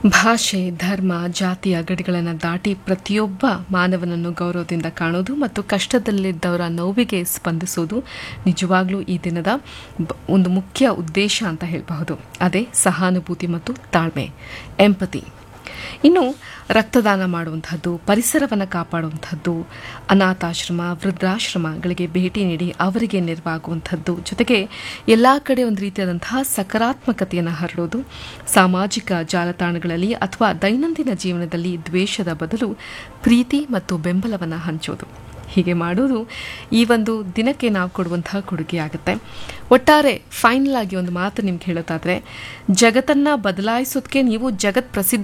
ಭಾಷೆ ಧರ್ಮ ಜಾತಿಯ ಗಡಿಗಳನ್ನು ದಾಟಿ ಪ್ರತಿಯೊಬ್ಬ ಮಾನವನನ್ನು ಗೌರವದಿಂದ ಕಾಣೋದು ಮತ್ತು ಕಷ್ಟದಲ್ಲಿದ್ದವರ ನೋವಿಗೆ ಸ್ಪಂದಿಸೋದು ನಿಜವಾಗ್ಲೂ ಈ ದಿನದ ಬ- ಒಂದು ಮುಖ್ಯ ಉದ್ದೇಶ ಅಂತ ಹೇಳಬಹುದು ಅದೇ ಸಹಾನುಭೂತಿ ಮತ್ತು ತಾಳ್ಮೆ ಎಂಪತಿ ಇನ್ನು ರಕ್ತದಾನ ಮಾಡುವಂಥದ್ದು ಪರಿಸರವನ್ನು ಕಾಪಾಡುವಂಥದ್ದು ಅನಾಥಾಶ್ರಮ ವೃದ್ಧಾಶ್ರಮಗಳಿಗೆ ಭೇಟಿ ನೀಡಿ ಅವರಿಗೆ ನೆರವಾಗುವಂಥದ್ದು ಜೊತೆಗೆ ಎಲ್ಲ ಕಡೆ ಒಂದು ರೀತಿಯಾದಂತಹ ಸಕಾರಾತ್ಮಕತೆಯನ್ನು ಹರಡೋದು ಸಾಮಾಜಿಕ ಜಾಲತಾಣಗಳಲ್ಲಿ ಅಥವಾ ದೈನಂದಿನ ಜೀವನದಲ್ಲಿ ದ್ವೇಷದ ಬದಲು ಪ್ರೀತಿ ಮತ್ತು ಬೆಂಬಲವನ್ನು ಹಂಚೋದು ಹೀಗೆ ಮಾಡೋದು ಈ ಒಂದು ದಿನಕ್ಕೆ ನಾವು ಕೊಡುವಂತಹ ಕೊಡುಗೆ ಆಗುತ್ತೆ ಒಟ್ಟಾರೆ ಫೈನಲ್ ಆಗಿ ಒಂದು ಮಾತು ನಿಮ್ಗೆ ಹೇಳೋದಾದ್ರೆ ಜಗತ್ತನ್ನ ಬದಲಾಯಿಸೋದಕ್ಕೆ ನೀವು ಜಗತ್ ಪ್ರಸಿದ್ಧ